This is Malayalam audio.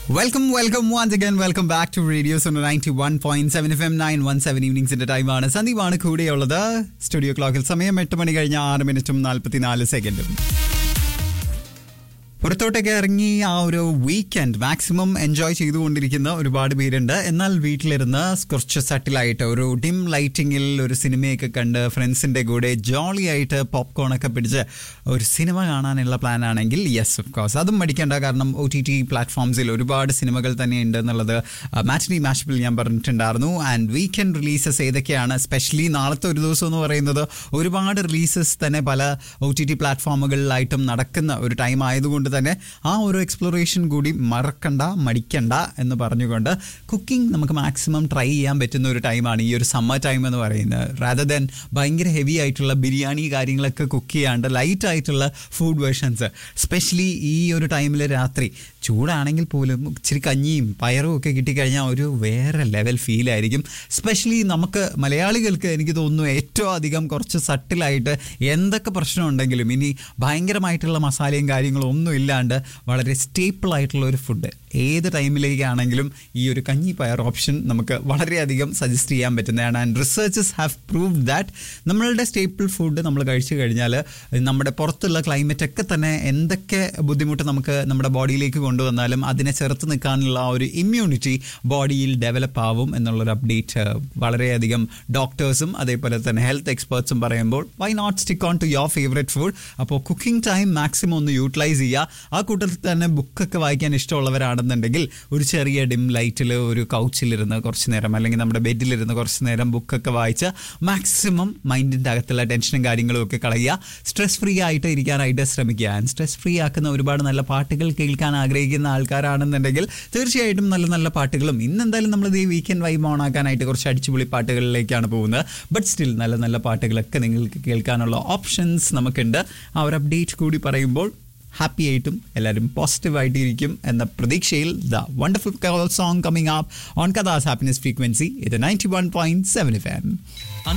welcome welcome once again welcome back to radio zone ninety one point seven F M nine one seven ഈവനിങ്സിന്റെ ടൈമാണ് സന്ദീപാണ് കൂടെയുള്ളത് സ്റ്റുഡിയോ ക്ലോക്കിൽ സമയം എട്ട് മണി കഴിഞ്ഞ ആറ് മിനിറ്റും നാൽപ്പത്തിനാല് സെക്കൻഡും പുറത്തോട്ടൊക്കെ ഇറങ്ങി ആ ഒരു വീക്കെൻഡ് മാക്സിമം എൻജോയ് ചെയ്തുകൊണ്ടിരിക്കുന്ന ഒരുപാട് പേരുണ്ട് എന്നാൽ വീട്ടിലിരുന്ന് കുറച്ച് സട്ടിലായിട്ട് ഒരു ഡിം ലൈറ്റിങ്ങിൽ ഒരു സിനിമയൊക്കെ കണ്ട് ഫ്രണ്ട്സിന്റെ കൂടെ ജോളി ആയിട്ട് പോപ്കോൺ ഒക്കെ പിടിച്ച് ഒരു സിനിമ കാണാനുള്ള പ്ലാൻ ആണെങ്കിൽ യെസ് ഓഫ് കോഴ്സ് അതും മടിക്കേണ്ട കാരണം ഒ ടി ടി പ്ലാറ്റ്ഫോംസിൽ ഒരുപാട് സിനിമകൾ തന്നെ ഉണ്ട് എന്നുള്ളത് മാച്ചിനി മാഷപ്പിൽ ഞാൻ പറഞ്ഞിട്ടുണ്ടായിരുന്നു ആൻഡ് വീക്കെൻഡ് റിലീസസ് ഏതൊക്കെയാണ് സ്പെഷ്യലി നാളത്തെ ഒരു ദിവസം എന്ന് പറയുന്നത് ഒരുപാട് റിലീസസ് തന്നെ പല ഒ ടി ടി പ്ലാറ്റ്ഫോമുകളിലായിട്ടും നടക്കുന്ന ഒരു ടൈം ആയതുകൊണ്ട് തന്നെ ആ ഒരു എക്സ്പ്ലോറേഷൻ കൂടി മറക്കണ്ട മടിക്കണ്ട എന്ന് പറഞ്ഞുകൊണ്ട് കുക്കിംഗ് നമുക്ക് മാക്സിമം ട്രൈ ചെയ്യാൻ പറ്റുന്ന ഒരു ടൈമാണ് ഈ ഒരു സമ്മർ ടൈം എന്ന് പറയുന്നത് റാദർ ദെൻ ഭയങ്കര ഹെവി ആയിട്ടുള്ള ബിരിയാണി കാര്യങ്ങളൊക്കെ കുക്ക് ചെയ്യാണ്ട് ലൈറ്റ് ആയിട്ടുള്ള ഫുഡ് വേർഷൻസ് സ്പെഷ്യലി ഈ ഒരു ടൈമിൽ രാത്രി ചൂടാണെങ്കിൽ പോലും ഇച്ചിരി കഞ്ഞിയും പയറും ഒക്കെ കിട്ടിക്കഴിഞ്ഞാൽ ഒരു വേറെ ലെവൽ ഫീൽ ആയിരിക്കും സ്പെഷ്യലി നമുക്ക് മലയാളികൾക്ക് എനിക്ക് തോന്നുന്നു ഏറ്റവും അധികം കുറച്ച് സട്ടിലായിട്ട് എന്തൊക്കെ പ്രശ്നം ഉണ്ടെങ്കിലും ഇനി ഭയങ്കരമായിട്ടുള്ള മസാലയും കാര്യങ്ങളും ഒന്നും ഇല്ലാണ്ട് വളരെ സ്റ്റേപ്പിൾ ആയിട്ടുള്ള ഒരു ഫുഡ് ഏത് ടൈമിലേക്കാണെങ്കിലും ഈ ഒരു കഞ്ഞി പയർ ഓപ്ഷൻ നമുക്ക് വളരെയധികം സജസ്റ്റ് ചെയ്യാൻ പറ്റുന്നതാണ് and researches have prove that നമ്മളുടെ സ്റ്റേപ്പിൾ ഫുഡ് നമ്മൾ കഴിച്ചു കഴിഞ്ഞാൽ നമ്മുടെ പുറത്തുള്ള ക്ലൈമറ്റ് ഒക്കെ തന്നെ എന്തൊക്കെ ബുദ്ധിമുട്ട് നമുക്ക് നമ്മുടെ ബോഡിയിലേക്ക് കൊണ്ടുവന്നാലും അതിനെ ചെറുത്ത് നിൽക്കാനുള്ള ആ ഒരു ഇമ്മ്യൂണിറ്റി ബോഡിയിൽ ഡെവലപ്പ് ആവും എന്നുള്ളൊരു അപ്ഡേറ്റ് വളരെയധികം ഡോക്ടേഴ്സും അതേപോലെ തന്നെ ഹെൽത്ത് എക്സ്പേർട്സും പറയുമ്പോൾ why not stick on to your favourite food അപ്പോൾ കുക്കിംഗ് ടൈം മാക്സിമം ഒന്ന് യൂട്ടിലൈസ് ചെയ്യുക ആ കൂട്ടത്തിൽ തന്നെ ബുക്കൊക്കെ വായിക്കാൻ ഇഷ്ടമുള്ളവരാണെന്നുണ്ടെങ്കിൽ ഒരു ചെറിയ ഡിം ലൈറ്റിൽ ഒരു കൗച്ചിലിരുന്ന് കുറച്ച് നേരം അല്ലെങ്കിൽ നമ്മുടെ ബെഡിലിരുന്ന് കുറച്ച് നേരം ബുക്കൊക്കെ വായിച്ച് മാക്സിമം മൈൻഡിൻ്റെ അകത്തുള്ള ടെൻഷനും കാര്യങ്ങളും ഒക്കെ കളയുക സ്ട്രെസ് ഫ്രീ ആയിട്ട് ഇരിക്കാനായിട്ട് ശ്രമിക്കുക ആൻഡ് സ്ട്രെസ് ഫ്രീ ആക്കുന്ന ഒരുപാട് നല്ല പാട്ടുകൾ കേൾക്കാൻ ആഗ്രഹിക്കുന്ന ആൾക്കാരാണെന്നുണ്ടെങ്കിൽ തീർച്ചയായിട്ടും നല്ല നല്ല പാട്ടുകളും ഇന്ന് എന്തായാലും നമ്മൾ ഈ വീക്കെൻഡ് വൈബ് ഓൺ ആക്കാനായിട്ട് കുറച്ച് അടിച്ചുപൊളി പാട്ടുകളിലേക്കാണ് പോകുന്നത് ബട്ട് സ്റ്റിൽ നല്ല നല്ല പാട്ടുകളൊക്കെ നിങ്ങൾക്ക് കേൾക്കാനുള്ള ഓപ്ഷൻസ് നമുക്കുണ്ട് ആ ഒരു അപ്ഡേറ്റ് കൂടി പറയുമ്പോൾ ഹാപ്പി ആയിട്ടും എല്ലാവരും പോസിറ്റീവ് ആയിട്ടിരിക്കും എന്ന പ്രതീക്ഷയിൽ the wonderful song coming up on കഥാസ് ഹാപ്പിനെസ് ഫ്രീക്വൻസി ഇത് ninety one point seven F M